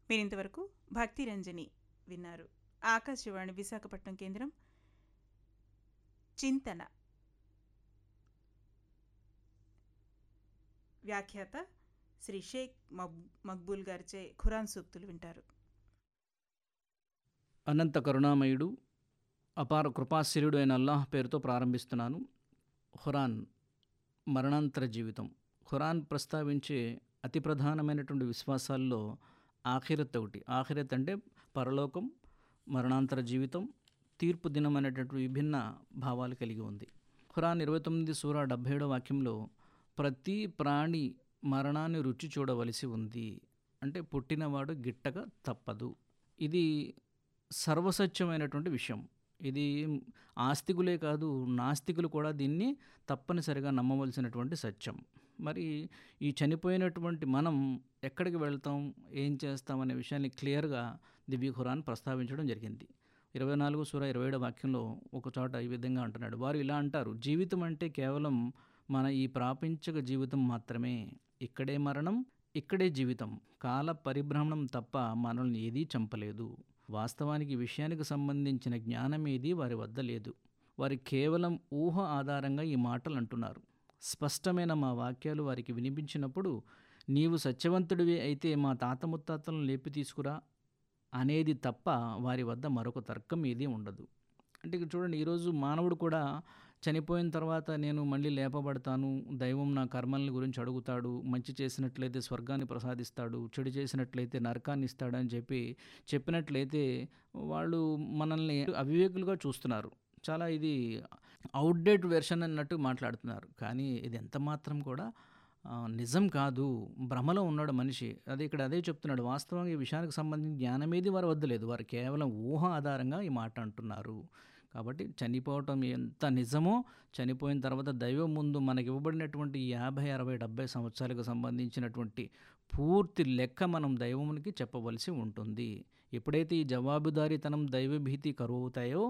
మీరింతవరకు భక్తి రంజని విన్నారు ఆకాశవాణి విశాఖపట్నం కేంద్రం చింతన వ్యాఖ్యాత శ్రీ షేక్ మక్ మక్బూల్ గారిచే ఖురాన్ సూక్తులు వింటారు అనంత కరుణామయుడు అపార కృపాశీలుడు అయిన అల్లాహ్ పేరుతో ప్రారంభిస్తున్నాను ఖురాన్ మరణాంతర జీవితం ఖురాన్ ప్రస్తావించే అతి ప్రధానమైనటువంటి విశ్వాసాల్లో ఆఖిరత్ ఒకటి ఆఖిరత్ అంటే పరలోకం మరణాంతర జీవితం తీర్పు దినం అనేటటువంటి విభిన్న భావాలు కలిగి ఉంది ఖురాన్ ఇరవై తొమ్మిది సూర డెబ్భై ఏడో వాక్యంలో ప్రతి ప్రాణి మరణాన్ని రుచి చూడవలసి ఉంది అంటే పుట్టినవాడు గిట్టక తప్పదు ఇది సర్వసత్యమైనటువంటి విషయం ఇది ఆస్తికులే కాదు నాస్తికులు కూడా దీన్ని తప్పనిసరిగా నమ్మవలసినటువంటి సత్యం మరి ఈ చనిపోయినటువంటి మనం ఎక్కడికి వెళ్తాం ఏం చేస్తాం అనే విషయాన్ని క్లియర్గా దివ్య ఖురాన్ ప్రస్తావించడం జరిగింది ఇరవై నాలుగు సూర ఇరవై ఏడో వాక్యంలో ఒక చోట ఈ విధంగా అంటున్నాడు వారు ఇలా అంటారు జీవితం అంటే కేవలం మన ఈ ప్రాపంచిక జీవితం మాత్రమే ఇక్కడే మరణం ఇక్కడే జీవితం కాల పరిభ్రమణం తప్ప మనల్ని ఏదీ చంపలేదు వాస్తవానికి విషయానికి సంబంధించిన జ్ఞానం ఏది వారి వద్ద లేదు వారి కేవలం ఊహ ఆధారంగా ఈ మాటలు అంటున్నారు స్పష్టమైన మా వాక్యాలు వారికి వినిపించినప్పుడు నీవు సత్యవంతుడివి అయితే మా తాత ముత్తాతలను లేపి తీసుకురా అనేది తప్ప వారి వద్ద మరొక తర్కం ఏదీ ఉండదు అంటే ఇక్కడ చూడండి ఈరోజు మానవుడు కూడా చనిపోయిన తర్వాత నేను మళ్ళీ లేపబడతాను దైవం నా కర్మల్ని గురించి అడుగుతాడు మంచి చేసినట్లయితే స్వర్గాన్ని ప్రసాదిస్తాడు చెడు చేసినట్లయితే నరకాన్ని ఇస్తాడని చెప్పి చెప్పినట్లయితే వాళ్ళు మనల్ని అవివేకులుగా చూస్తున్నారు చాలా ఇది అవుట్డేట్ వెర్షన్ అన్నట్టు మాట్లాడుతున్నారు కానీ ఇది ఎంత మాత్రం కూడా నిజం కాదు భ్రమలో ఉన్నాడు మనిషి అదే ఇక్కడ అదే చెప్తున్నాడు వాస్తవంగా ఈ విషయానికి సంబంధించిన జ్ఞానమేది వారు వద్దలేదు వారు కేవలం ఊహ ఆధారంగా ఈ మాట అంటున్నారు కాబట్టి చనిపోవటం ఎంత నిజమో చనిపోయిన తర్వాత దైవం ముందు మనకి ఇవ్వబడినటువంటి యాభై అరవై డెబ్బై సంవత్సరాలకు సంబంధించినటువంటి పూర్తి లెక్క మనం దైవమునికి చెప్పవలసి ఉంటుంది ఎప్పుడైతే ఈ జవాబుదారీతనం దైవభీతి కరువుతాయో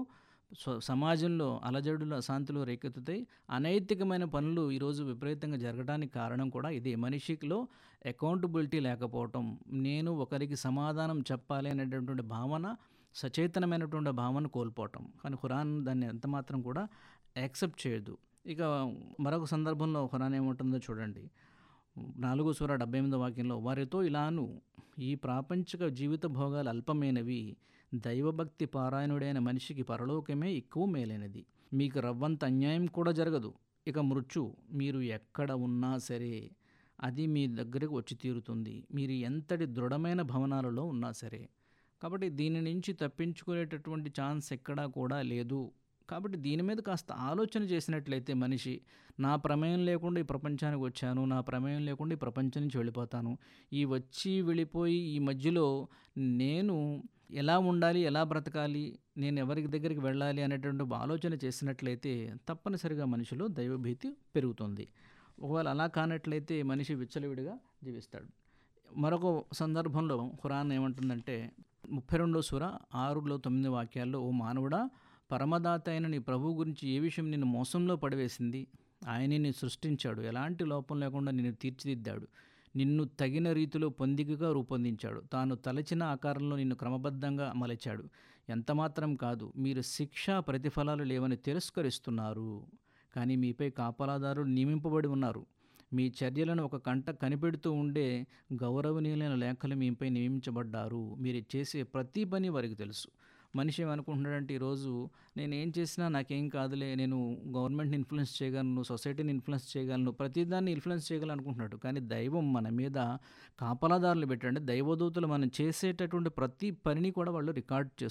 సమాజంలో అలజడుల శాంతులు రేకెత్తుతాయి అనైతికమైన పనులు ఈరోజు విపరీతంగా జరగడానికి కారణం కూడా ఇదే మనిషిలో అకౌంటబిలిటీ లేకపోవటం నేను ఒకరికి సమాధానం చెప్పాలి అనేటటువంటి భావన సచేతనమైనటువంటి భావన కోల్పోవటం కానీ ఖురాన్ దాన్ని ఎంత మాత్రం కూడా యాక్సెప్ట్ చేయదు ఇక మరొక సందర్భంలో ఖురాన్ ఏముంటుందో చూడండి నాలుగో సూర డెబ్బై ఎనిమిదో వాక్యంలో వారితో ఇలాను ఈ ప్రాపంచిక జీవిత భోగాలు అల్పమైనవి దైవభక్తి పారాయణుడైన మనిషికి పరలోకమే ఎక్కువ మేలైనది మీకు రవ్వంత అన్యాయం కూడా జరగదు ఇక మృత్యు మీరు ఎక్కడ ఉన్నా సరే అది మీ దగ్గరకు వచ్చి తీరుతుంది మీరు ఎంతటి దృఢమైన భవనాలలో ఉన్నా సరే కాబట్టి దీని నుంచి తప్పించుకునేటటువంటి ఛాన్స్ ఎక్కడా కూడా లేదు కాబట్టి దీని మీద కాస్త ఆలోచన చేసినట్లయితే మనిషి నా ప్రమేయం లేకుండా ఈ ప్రపంచానికి వచ్చాను నా ప్రమేయం లేకుండా ఈ ప్రపంచం నుంచి వెళ్ళిపోతాను ఈ వచ్చి వెళ్ళిపోయి ఈ మధ్యలో నేను ఎలా ఉండాలి ఎలా బ్రతకాలి నేను ఎవరికి దగ్గరికి వెళ్ళాలి అనేటువంటి ఆలోచన చేసినట్లయితే తప్పనిసరిగా మనిషిలో దైవభీతి పెరుగుతుంది ఒకవేళ అలా కానట్లయితే మనిషి విచ్చలవిడిగా జీవిస్తాడు మరొక సందర్భంలో ఖురాన్ ఏమంటుందంటే ముప్పై రెండో సుర ఆరులో తొమ్మిది వాక్యాల్లో ఓ మానవుడా పరమదాత అయిన నీ ప్రభు గురించి ఏ విషయం నిన్ను మోసంలో పడివేసింది ఆయన నిన్ను సృష్టించాడు ఎలాంటి లోపం లేకుండా నిన్ను తీర్చిదిద్దాడు నిన్ను తగిన రీతిలో పొందికగా రూపొందించాడు తాను తలచిన ఆకారంలో నిన్ను క్రమబద్ధంగా అమలచాడు ఎంతమాత్రం కాదు మీరు శిక్ష ప్రతిఫలాలు లేవని తిరస్కరిస్తున్నారు కానీ మీపై కాపలాదారులు నియమింపబడి ఉన్నారు మీ చర్యలను ఒక కంట కనిపెడుతూ ఉండే గౌరవనీయులైన లేఖలు మీపై నియమించబడ్డారు మీరు చేసే ప్రతి పని వారికి తెలుసు మనిషి ఏమనుకుంటున్నాడంటే ఈరోజు నేను ఏం చేసినా నాకేం కాదులే నేను గవర్నమెంట్ని ఇన్ఫ్లుయెన్స్ చేయగలను సొసైటీని ఇన్ఫ్లుయెన్స్ చేయగలను ప్రతిదాన్ని ఇన్ఫ్లుయెన్స్ చేయగలను అనుకుంటున్నాడు కానీ దైవం మన మీద కాపలాదారులు పెట్టండి దైవదూతలు మనం చేసేటటువంటి ప్రతి పనిని కూడా వాళ్ళు రికార్డ్ చేస్తారు